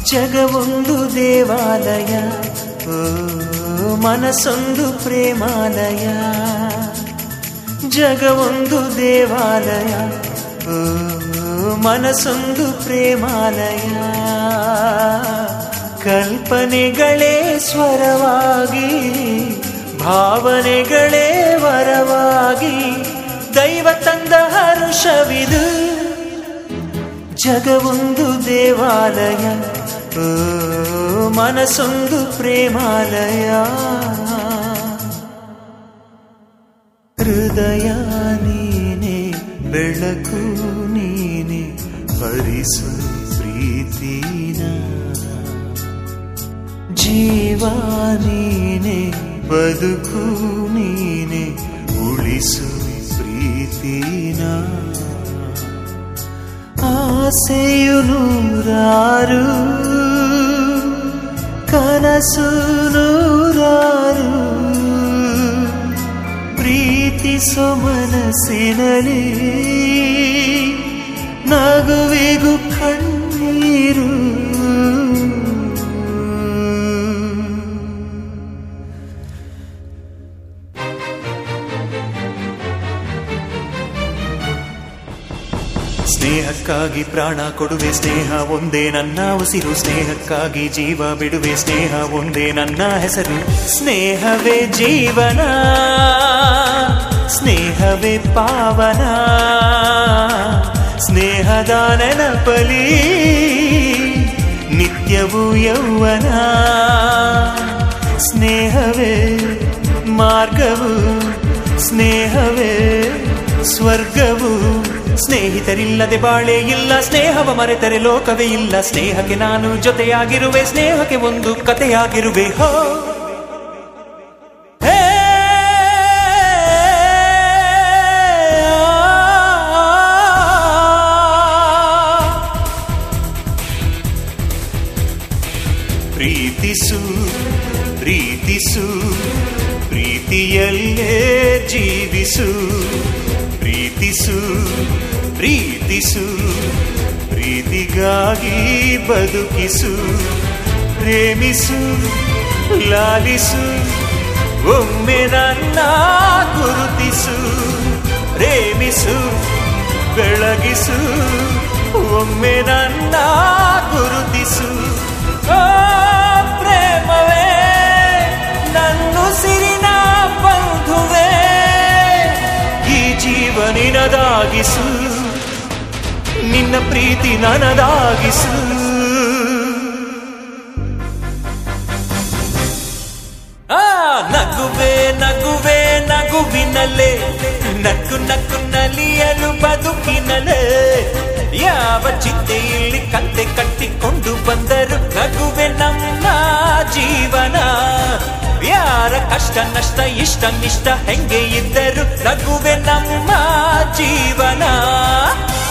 ಜಗವೊಂದು ದೇವಾಲಯ ಓ ಮನಸ್ಸೊಂದು ಪ್ರೇಮಾಲಯ ಜಗವೊಂದು ದೇವಾಲಯ ಓ ಮನಸ್ಸೊಂದು ಪ್ರೇಮಾಲಯ ಕಲ್ಪನೆಗಳೇ ಸ್ವರವಾಗಿ ಭಾವನೆಗಳೇ ವರವಾಗಿ ದೈವ ತಂದ ಹರುಷವಿದು ಜಗವೊಂದು ದೇವಾಲಯ ಓ ಮನಸ್ಸೊಂದು ಪ್ರೇಮಾಲಯ ಹೃದಯ ನೀನೆ ಬೆಳಕು ನೀನೆ ಹರಿಸು ಪ್ರೀತಿನ ಜೀವ ನೀನೆ ಬದುಕು ನೀನೆ ಉಳಿಸು ಪ್ರೀತಿನ ಆಸೆಯು ನೂರಾರು ಕನಸು ನೂರಾರು ಪ್ರೀತಿಸೋ ಮನಸ್ಸಿನಲ್ಲಿ ನಗುವಿಗೂ ಕಣ್ಣೀರು ಸ್ನೇಹಕ್ಕಾಗಿ ಪ್ರಾಣ ಕೊಡುವೆ ಸ್ನೇಹ ಒಂದೇ ನನ್ನ ಉಸಿರು ಸ್ನೇಹಕ್ಕಾಗಿ ಜೀವ ಬಿಡುವೆ ಸ್ನೇಹ ಒಂದೇ ನನ್ನ ಹೆಸರು ಸ್ನೇಹವೇ ಜೀವನ ಸ್ನೇಹವೇ ಪಾವನ ಸ್ನೇಹದ ನೆನಪಲಿ ನಿತ್ಯವೂ ಯೌವನ ಸ್ನೇಹವೇ ಮಾರ್ಗವು ಸ್ನೇಹವೇ ಸ್ವರ್ಗವು ಸ್ನೇಹಿತರಿಲ್ಲದೆ ಬಾಳೆ ಇಲ್ಲ ಸ್ನೇಹವ ಮರೆತರೆ ಲೋಕವೇ ಇಲ್ಲ ಸ್ನೇಹಕ್ಕೆ ನಾನು ಜೊತೆಯಾಗಿರುವೆ ಸ್ನೇಹಕ್ಕೆ ಒಂದು ಕಥೆಯಾಗಿರುವೆ ಹೋ ಹೇ! ಪ್ರೀತಿಸು ಪ್ರೀತಿಸು ಪ್ರೀತಿಯಲ್ಲೇ ಜೀವಿಸು ಪ್ರೀತಿಸು ಪ್ರೀತಿಸು ಪ್ರೀತಿಗಾಗಿ ಬದುಕಿಸು ಪ್ರೇಮಿಸು ಲಾಲಿಸು ಒಮ್ಮೆ ನನ್ನ ಗುರುತಿಸು ಪ್ರೇಮಿಸು ಬೆಳಗಿಸು ಒಮ್ಮೆ ನನ್ನ ಗುರುತಿಸು ಓ ಪ್ರೇಮವೇ ನನ್ನುಸಿರಿನ ಬಂಧುವೇ ಈ ಜೀವನಿನದಾಗಿಸು ನಿನ್ನ ಪ್ರೀತಿ ನನದಾಗಿಸು ಆ ನಗುವೆ ನಗುವೆ ನಗುವಿನಲ್ಲೇ ನಕ್ಕು ನಕ್ಕು ನಲಿಯಲು ಬದುಕಿನಲ್ಲೇ ಯಾವ ಚಿಂತೆ ಇಲ್ಲಿ ಕಂತೆ ಕಟ್ಟಿಕೊಂಡು ಬಂದರು ನಗುವೆ ನಮ್ಮ ಜೀವನ ಯಾರ ಕಷ್ಟ ನಷ್ಟ ಇಷ್ಟ ನಿಷ್ಠ ಹೆಂಗೆ ಇದ್ದರು ನಗುವೆ ನಮ್ಮ ಜೀವನ